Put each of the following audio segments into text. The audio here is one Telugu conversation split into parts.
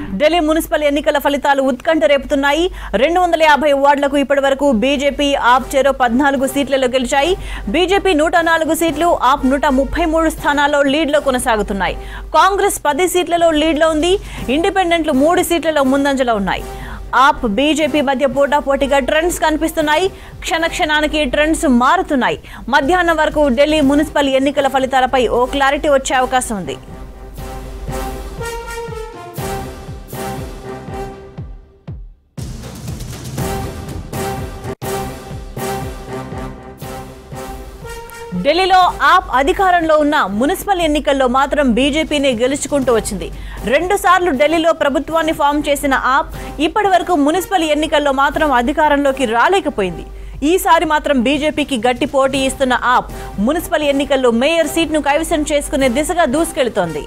ఢిల్లీ మున్సిపల్ ఎన్నికల ఫలితాలు ఉత్కంఠ రేపుతున్నాయి రెండు వందల యాభై వార్డులకు ఇప్పటి వరకు బీజేపీ ఆప్ చెరో పద్నాలుగు సీట్లలో గెలిచాయి బీజేపీ నూట నాలుగు సీట్లు ఆప్ నూట ముప్పై మూడు స్థానాల్లో లీడ్లో కొనసాగుతున్నాయి కాంగ్రెస్ పది సీట్లలో లీడ్లో ఉంది ఇండిపెండెంట్లు మూడు సీట్లలో ముందంజలో ఉన్నాయి ఆప్ బీజేపీ మధ్య పోటాపోటీగా ట్రెండ్స్ కనిపిస్తున్నాయి క్షణ క్షణానికి ట్రెండ్స్ మారుతున్నాయి మధ్యాహ్నం వరకు ఢిల్లీ మున్సిపల్ ఎన్నికల ఫలితాలపై ఓ క్లారిటీ వచ్చే అవకాశం ఉంది ఢిల్లీలో ఆప్ అధికారంలో ఉన్న మున్సిపల్ ఎన్నికల్లో మాత్రం బీజేపీనే గెలుచుకుంటూ వచ్చింది రెండు సార్లు ఢిల్లీలో ప్రభుత్వాన్ని ఫామ్ చేసిన ఆప్ ఇప్పటి వరకు మున్సిపల్ ఎన్నికల్లో మాత్రం అధికారంలోకి రాలేకపోయింది ఈసారి మాత్రం బీజేపీకి గట్టి పోటీ ఇస్తున్న ఆప్ మున్సిపల్ ఎన్నికల్లో మేయర్ సీట్ను కైవసం చేసుకునే దిశగా దూసుకెళ్తోంది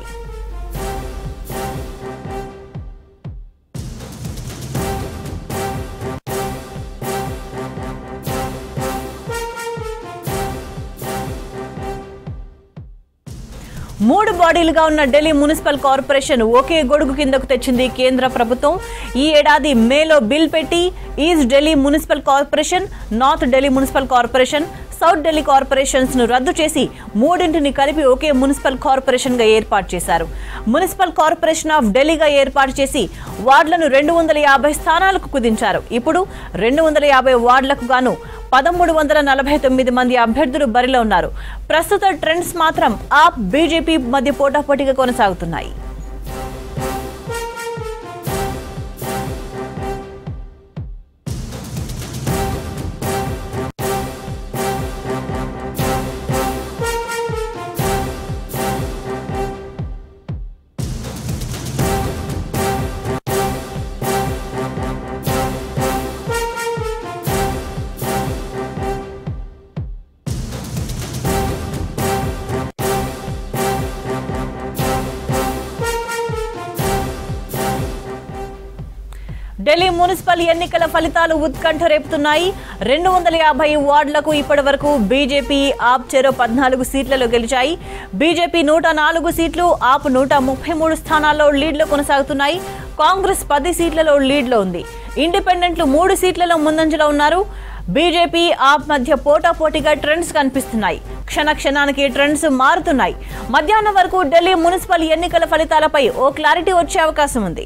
మూడు బాడీలుగా ఉన్న ఢిల్లీ మున్సిపల్ కార్పొరేషన్ ఒకే గొడుగు కిందకు తెచ్చింది కేంద్ర ప్రభుత్వం ఈ ఏడాది మేలో బిల్ పెట్టి East Delhi Municipal Corporation North Delhi Municipal Corporation South Delhi corporations ను రద్దు చేసి మూడింటిని కలిపి ఒకే మున్సిపల్ కార్పొరేషన్ గా ఏర్పాటు చేశారు మున్సిపల్ కార్పొరేషన్ ఆఫ్ ఢిల్లీగా ఏర్పాటు చేసి వార్డులను రెండు వందల యాభై స్థానాలకు కుదించారు ఇప్పుడు రెండు వందల యాభై వార్డులకు గాను పదమూడు వందల నలభై తొమ్మిది మంది అభ్యర్థులు బరిలో ఉన్నారు ప్రస్తుత ట్రెండ్స్ మాత్రం ఆప్ బీజేపీ మధ్య పోటాపోటీగా కొనసాగుతున్నాయి ఢిల్లీ మున్సిపల్ ఎన్నికల ఫలితాలు ఉత్కంఠ రేపుతున్నాయి రెండు వందల యాభై వార్డులకు ఇప్పటి వరకు బీజేపీ ఆప్ చెరో పద్నాలుగు సీట్లలో గెలిచాయి బీజేపీ నూట నాలుగు సీట్లు ఆప్ నూట ముప్పై మూడు స్థానాల్లో లీడ్లో కొనసాగుతున్నాయి కాంగ్రెస్ పది సీట్లలో లీడ్లో ఉంది ఇండిపెండెంట్లు మూడు సీట్లలో ముందంజలో ఉన్నారు బీజేపీ ఆప్ మధ్య పోటాపోటీగా ట్రెండ్స్ కనిపిస్తున్నాయి క్షణ క్షణానికి ట్రెండ్స్ మారుతున్నాయి మధ్యాహ్నం వరకు ఢిల్లీ మున్సిపల్ ఎన్నికల ఫలితాలపై ఓ క్లారిటీ వచ్చే అవకాశం ఉంది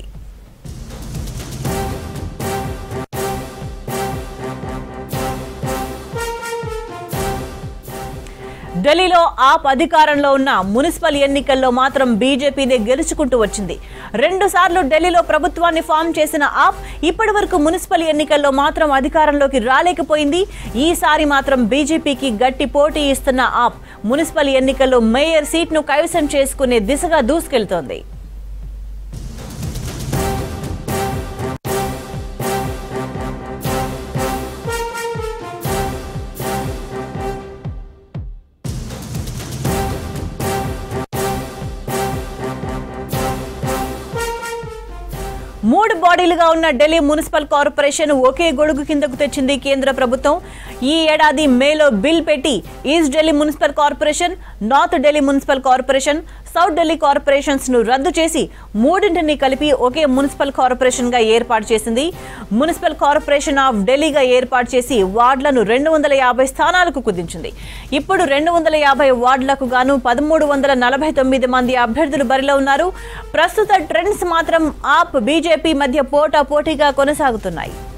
ఢిల్లీలో ఆప్ అధికారంలో ఉన్న మున్సిపల్ ఎన్నికల్లో మాత్రం బీజేపీనే గెలుచుకుంటూ వచ్చింది రెండు సార్లు ఢిల్లీలో ప్రభుత్వాన్ని ఫామ్ చేసిన ఆప్ ఇప్పటి వరకు మున్సిపల్ ఎన్నికల్లో మాత్రం అధికారంలోకి రాలేకపోయింది ఈసారి మాత్రం బీజేపీకి గట్టి పోటీ ఇస్తున్న ఆప్ మున్సిపల్ ఎన్నికల్లో మేయర్ సీట్ను కైవసం చేసుకునే దిశగా దూసుకెళ్తోంది మూడు బాడీలుగా ఉన్న ఢిల్లీ మున్సిపల్ కార్పొరేషన్ ఒకే గొడుగు కిందకు తెచ్చింది కేంద్ర ప్రభుత్వం ఈ ఏడాది మేలో బిల్ పెట్టి East Delhi Municipal Corporation North Delhi Municipal Corporation South Delhi corporations ను రద్దు చేసి మూడింటిని కలిపి ఒకే మున్సిపల్ కార్పొరేషన్ గా ఏర్పాటు చేసింది మున్సిపల్ కార్పొరేషన్ ఆఫ్ ఢిల్లీగా ఏర్పాటు చేసి వార్డులను రెండు వందల యాభై స్థానాలకు కుదించింది ఇప్పుడు రెండు వందల యాభై వార్డులకు గాను పదమూడు వందల నలభై తొమ్మిది మంది అభ్యర్థులు బరిలో ఉన్నారు ప్రస్తుత ట్రెండ్స్ మాత్రం ఆప్ బీజేపీ మధ్య పోటా పోటీగా కొనసాగుతున్నాయి